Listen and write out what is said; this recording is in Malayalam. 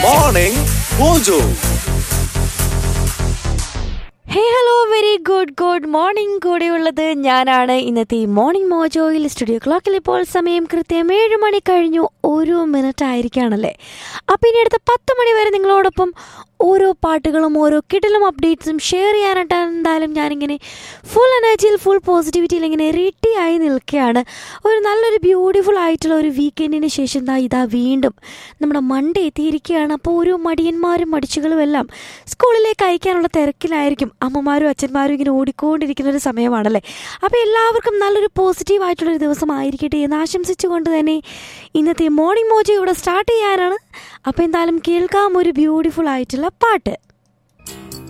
Morning Mojo. Hey hello very good good morning കൂടെയുള്ളത് ഞാനാണ് ഇന്നത്തെ ഈ മോർണിംഗ് മോജോയിൽ സ്റ്റുഡിയോ ക്ലോക്കിൽ ഇപ്പോൾ സമയം കൃത്യം ഏഴ് മണി കഴിഞ്ഞു ഒരു മിനിറ്റ് ആയിരിക്കുകയാണല്ലേ അപ്പം ഇനി അടുത്ത പത്ത് മണി വരെ നിങ്ങളോടൊപ്പം ഓരോ പാട്ടുകളും ഓരോ കിടലും അപ്ഡേറ്റ്സും ഷെയർ ചെയ്യാനായിട്ട് എന്തായാലും ഞാനിങ്ങനെ ഫുൾ എനർജിയിൽ ഫുൾ പോസിറ്റിവിറ്റിയിൽ ഇങ്ങനെ റെഡി ആയി നിൽക്കുകയാണ് ഒരു നല്ലൊരു ബ്യൂട്ടിഫുൾ ആയിട്ടുള്ള ഒരു വീക്കെൻഡിന് ശേഷം ദാ ഇതാ വീണ്ടും നമ്മുടെ മൺഡേ എത്തിയിരിക്കുകയാണ് അപ്പോൾ ഓരോ മടിയന്മാരും മടിച്ചുകളും എല്ലാം സ്കൂളിലേക്ക് അയക്കാനുള്ള തിരക്കിലായിരിക്കും അമ്മമാരും അച്ഛന്മാരും ഇങ്ങനെ ഓടിക്കൊണ്ടിരിക്കുന്ന ഒരു സമയമാണല്ലേ അപ്പോൾ എല്ലാവർക്കും നല്ലൊരു പോസിറ്റീവ് ആയിട്ടുള്ളൊരു ദിവസമായിരിക്കട്ടെ എന്ന് ആശംസിച്ചുകൊണ്ട് തന്നെ ഇന്നത്തെ മോർണിംഗ് മോജോ ഇവിടെ സ്റ്റാർട്ട് ചെയ്യാനാണ് അപ്പോൾ എന്തായാലും കേൾക്കാം ഒരു ബ്യൂട്ടിഫുൾ ആയിട്ടുള്ള പാട്ട്